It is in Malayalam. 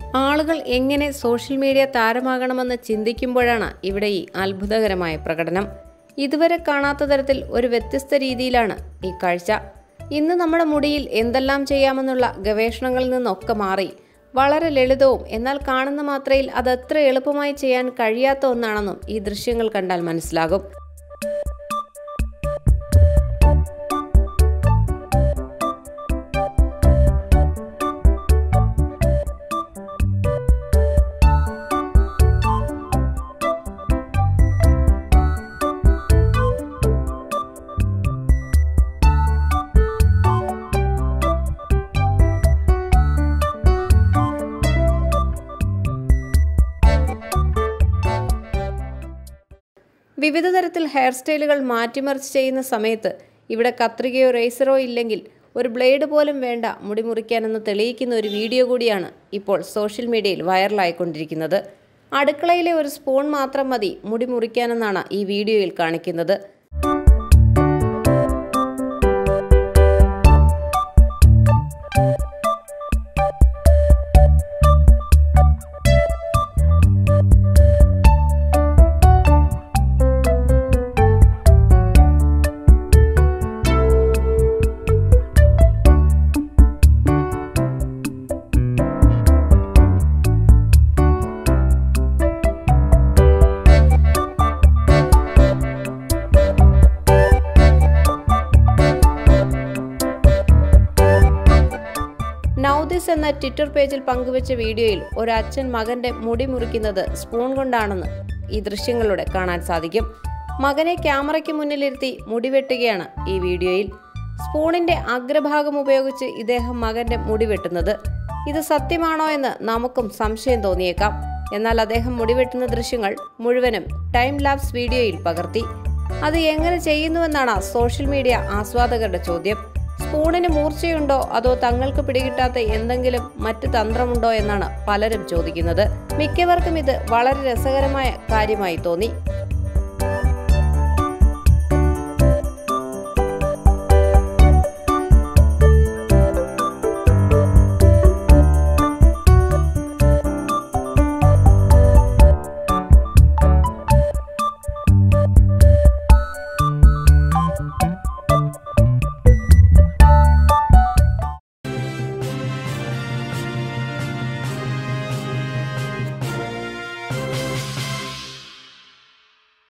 ആളുകൾ എങ്ങനെ സോഷ്യൽ മീഡിയ താരമാകണമെന്ന് ചിന്തിക്കുമ്പോഴാണ് ഇവിടെ ഈ അത്ഭുതകരമായ പ്രകടനം ഇതുവരെ കാണാത്ത തരത്തിൽ ഒരു വ്യത്യസ്ത രീതിയിലാണ് ഈ കാഴ്ച ഇന്ന് നമ്മുടെ മുടിയിൽ എന്തെല്ലാം ചെയ്യാമെന്നുള്ള ഗവേഷണങ്ങളിൽ നിന്നൊക്കെ മാറി വളരെ ലളിതവും എന്നാൽ കാണുന്ന മാത്രയിൽ അത് എത്ര എളുപ്പമായി ചെയ്യാൻ കഴിയാത്ത ഒന്നാണെന്നും ഈ ദൃശ്യങ്ങൾ കണ്ടാൽ മനസ്സിലാകും വിവിധ തരത്തിൽ ഹെയർ സ്റ്റൈലുകൾ മാറ്റിമറിച്ച് ചെയ്യുന്ന സമയത്ത് ഇവിടെ കത്രികയോ റേസറോ ഇല്ലെങ്കിൽ ഒരു ബ്ലേഡ് പോലും വേണ്ട മുടി മുറിക്കാനെന്ന് തെളിയിക്കുന്ന ഒരു വീഡിയോ കൂടിയാണ് ഇപ്പോൾ സോഷ്യൽ മീഡിയയിൽ വൈറലായിക്കൊണ്ടിരിക്കുന്നത് അടുക്കളയിലെ ഒരു സ്പൂൺ മാത്രം മതി മുടി മുറിക്കാനെന്നാണ് ഈ വീഡിയോയിൽ കാണിക്കുന്നത് നൗദിസ് എന്ന ട്വിറ്റർ പേജിൽ പങ്കുവച്ച വീഡിയോയിൽ ഒരു അച്ഛൻ മകന്റെ മുടി മുറിക്കുന്നത് സ്പൂൺ കൊണ്ടാണെന്ന് ഈ ദൃശ്യങ്ങളിലൂടെ കാണാൻ സാധിക്കും മകനെ ക്യാമറയ്ക്ക് മുന്നിലിരുത്തി മുടി വെട്ടുകയാണ് ഈ വീഡിയോയിൽ സ്പൂണിന്റെ അഗ്രഭാഗം ഉപയോഗിച്ച് ഇദ്ദേഹം മകന്റെ മുടി വെട്ടുന്നത് ഇത് സത്യമാണോ എന്ന് നമുക്കും സംശയം തോന്നിയേക്കാം എന്നാൽ അദ്ദേഹം മുടിവെട്ടുന്ന ദൃശ്യങ്ങൾ മുഴുവനും ടൈം ലാപ്സ് വീഡിയോയിൽ പകർത്തി അത് എങ്ങനെ ചെയ്യുന്നുവെന്നാണ് സോഷ്യൽ മീഡിയ ആസ്വാദകരുടെ ചോദ്യം സ്പൂണിന് മൂർച്ചയുണ്ടോ അതോ തങ്ങൾക്ക് പിടികിട്ടാത്ത എന്തെങ്കിലും മറ്റ് തന്ത്രമുണ്ടോ എന്നാണ് പലരും ചോദിക്കുന്നത് മിക്കവർക്കും ഇത് വളരെ രസകരമായ കാര്യമായി തോന്നി